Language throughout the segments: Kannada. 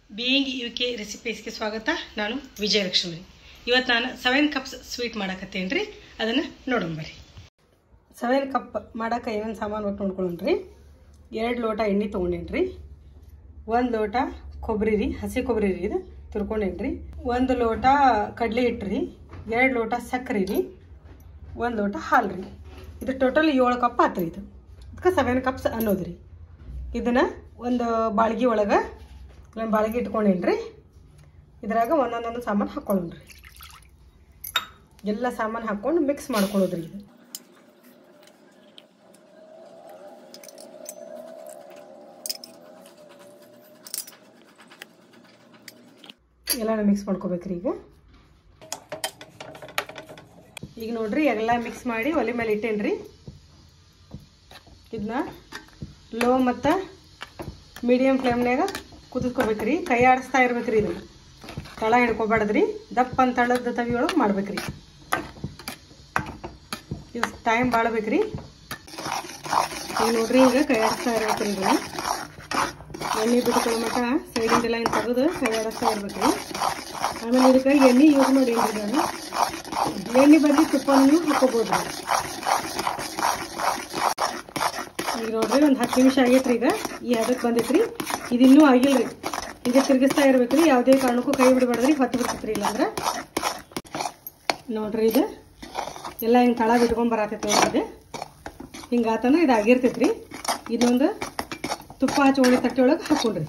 ಬೀಯಿಂಗ್ ಯು ಕೆ ರೆಸಿಪೀಸ್ಗೆ ಸ್ವಾಗತ ನಾನು ವಿಜಯಲಕ್ಷ್ಮಿ ಇವತ್ತು ನಾನು ಸೆವೆನ್ ಕಪ್ಸ್ ಸ್ವೀಟ್ ಮಾಡಕತ್ತೇನೆ ರೀ ಅದನ್ನು ನೋಡೋಣ ಬರ್ರಿ ಸೆವೆನ್ ಕಪ್ ಮಾಡಕ್ಕೆ ಏನೇನು ಸಾಮಾನು ಒಟ್ಟು ನೋಡ್ಕೊಳ್ಳೋಣ್ರಿ ಎರಡು ಲೋಟ ಎಣ್ಣೆ ತೊಗೊಂಡೇನಿ ರೀ ಒಂದು ಲೋಟ ಕೊಬ್ಬರಿ ರೀ ಹಸಿ ಕೊಬ್ಬರಿ ರೀ ಇದು ತುರ್ಕೊಂಡೇನಿ ರೀ ಒಂದು ಲೋಟ ಕಡಲೆ ಹಿಟ್ಟು ರೀ ಎರಡು ಲೋಟ ಸಕ್ಕರೆ ರೀ ಒಂದು ಲೋಟ ಹಾಲು ರೀ ಇದು ಟೋಟಲ್ ಏಳು ಕಪ್ ಆತು ರೀ ಇದು ಅದಕ್ಕೆ ಸೆವೆನ್ ಕಪ್ಸ್ ಅನ್ನೋದು ರೀ ಇದನ್ನು ಒಂದು ಬಾಳ್ಗಿ ಒಳಗೆ ಒಂದು ಬಾಳ್ಗಿ ಇಟ್ಕೊಂಡೇನಿ ರೀ ಇದ್ರಾಗ ಒಂದೊಂದೊಂದು ಸಾಮಾನು ಹಾಕ್ಕೊಳ್ಳೋಣ ರೀ ಎಲ್ಲ ಸಾಮಾನು ಹಾಕ್ಕೊಂಡು ಮಿಕ್ಸ್ ಮಾಡ್ಕೊಳ್ಳೋದು ರೀ ಇದು ಎಲ್ಲಾನು ಮಿಕ್ಸ್ ಮಾಡ್ಕೋಬೇಕ್ರಿ ಈಗ ಈಗ ನೋಡ್ರಿ ಎಲ್ಲ ಮಿಕ್ಸ್ ಮಾಡಿ ಒಲೆ ಮೇಲೆ ಇಟ್ಟೇನಿ ರೀ ಇದನ್ನ ಲೋ ಮತ್ತು ಮೀಡಿಯಮ್ ಫ್ಲೇಮ್ನಾಗ ಕುದಿಸ್ಕೋಬೇಕ್ರಿ ಕೈ ಆಡಿಸ್ತಾ ಇರ್ಬೇಕ್ರಿ ಇದು ತಳ ಹಿಡ್ಕೊಬಾರ್ದ್ರಿ ದಪ್ಪ ಅಂತ ತಳದ ತವಿಯೊಳಗೆ ಮಾಡ್ಬೇಕ್ರಿ ಇದು ಟೈಮ್ ಭಾಳ ಬೇಕ್ರಿ ಈಗ ನೋಡ್ರಿ ಈಗ ಕೈ ಆಡಿಸ್ತಾ ಇರ್ಬೇಕ್ರಿ ಇದನ್ನ ಎಣ್ಣೆ ಬಿಟ್ಕೊಳ್ಳೋ ಮಟ್ಟ ಸೈಡಿಂದೆಲ್ಲ ಹಿಂಗೆ ತೆಗೆದು ಕೈ ಆಡಿಸ್ತಾ ಇರ್ಬೇಕ್ರಿ ಆಮೇಲೆ ಇದಕ್ಕೆ ಎಣ್ಣೆ ಯೂಸ್ ಮಾಡೇನ್ರಿ ನಾನು ಎಣ್ಣೆ ಬದಲಿ ತುಪ್ಪನೂ ಹಾಕೋಬೋದು ಈಗ ನೋಡ್ರಿ ಒಂದು ಹತ್ತು ನಿಮಿಷ ಆಗೈತ್ರಿ ಈಗ ಈ ಹದಕ್ಕೆ ಬಂದೈತ್ರಿ ಇದು ಇನ್ನೂ ಆಗಿಲ್ರಿ ಈಗ ತಿರುಗಿಸ್ತಾ ಇರ್ಬೇಕ್ರಿ ಯಾವುದೇ ಕಾರಣಕ್ಕೂ ಕೈ ಬಿಡಬಾರ್ದ್ರಿ ಹೊತ್ತು ಬಿಡ್ತೈತ್ರಿ ಇಲ್ಲಾಂದ್ರೆ ನೋಡ್ರಿ ಇದು ಎಲ್ಲ ಹಿಂಗೆ ತಳ ಬಿಟ್ಕೊಂಡ್ ಬರತೈತಿ ನೋಡ್ರಿ ಇದು ಹಿಂಗೆ ಆತನ ಇದು ಆಗಿರ್ತೈತ್ರಿ ಇದೊಂದು ತುಪ್ಪ ಹಚ್ಕೊಂಡು ತಟ್ಟೆ ಒಳಗೆ ಹಾಕೊಂಡ್ರಿ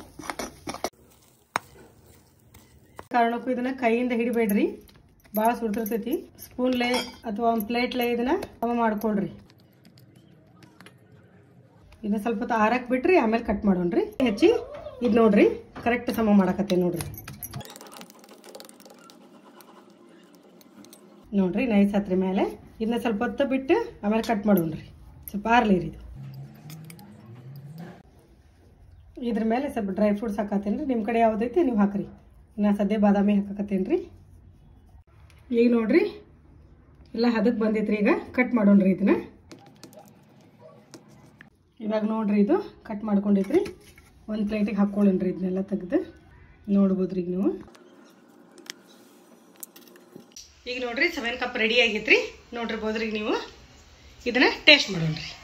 ಕಾರಣಕ್ಕೂ ಇದನ್ನ ಕೈಯಿಂದ ಹಿಡಿಬೇಡ್ರಿ ಭಾಳ ಸುಡ್ತಿರ್ತೈತಿ ಸ್ಪೂನ್ಲೆ ಅಥವಾ ಒಂದು ಪ್ಲೇಟ್ಲೆ ಇದನ್ನ ಸಮ ಮಾಡ್ಕೊಳ್ರಿ ಇದನ್ನ ಸ್ವಲ್ಪ ಹೊತ್ತು ಆರಕ್ಕೆ ಬಿಟ್ರಿ ಆಮೇಲೆ ಕಟ್ ಮಾಡೋಣ್ರಿ ಹೆಚ್ಚಿ ಇದು ನೋಡ್ರಿ ಕರೆಕ್ಟ್ ಸಮ ಮಾಡಕತ್ತೆ ನೋಡ್ರಿ ನೋಡ್ರಿ ನೈಸ್ ಹತ್ರಿ ಮೇಲೆ ಇದನ್ನ ಸ್ವಲ್ಪ ಹೊತ್ತು ಬಿಟ್ಟು ಆಮೇಲೆ ಕಟ್ ಮಾಡೋಣ್ರಿ ಸ್ವಲ್ಪ ಆರ್ಲಿ ರೀ ಇದು ಇದ್ರ ಮೇಲೆ ಸ್ವಲ್ಪ ಡ್ರೈ ಫ್ರೂಟ್ಸ್ ಹಾಕತ್ತೇನೆ ರೀ ನಿಮ್ಮ ಕಡೆ ಯಾವುದೈತಿ ನೀವು ಹಾಕ್ರಿ ನಾ ಸದ್ಯ ಬಾದಾಮಿ ಹಾಕಕತ್ತೇನೆ ರೀ ಈಗ ನೋಡ್ರಿ ಎಲ್ಲ ಹದಕ್ಕೆ ಬಂದೈತ್ರಿ ಈಗ ಕಟ್ ಮಾಡೋಣ್ರಿ ಇದನ್ನ ಇವಾಗ ನೋಡ್ರಿ ಇದು ಕಟ್ ಮಾಡ್ಕೊಂಡೈತ್ರಿ ಒಂದು ಪ್ಲೇಟಿಗೆ ಹಾಕ್ಕೊಳ್ಳೋಣ್ರಿ ಇದನ್ನೆಲ್ಲ ತೆಗ್ದು ನೋಡ್ಬೋದ್ರಿ ಈಗ ನೀವು ಈಗ ನೋಡ್ರಿ ಸೆವೆನ್ ಕಪ್ ರೆಡಿ ಆಗೈತ್ರಿ ನೋಡಿರ್ಬೋದ್ರಿ ನೀವು ಇದನ್ನ ಟೇಸ್ಟ್ ಮಾಡೋಣ್ರಿ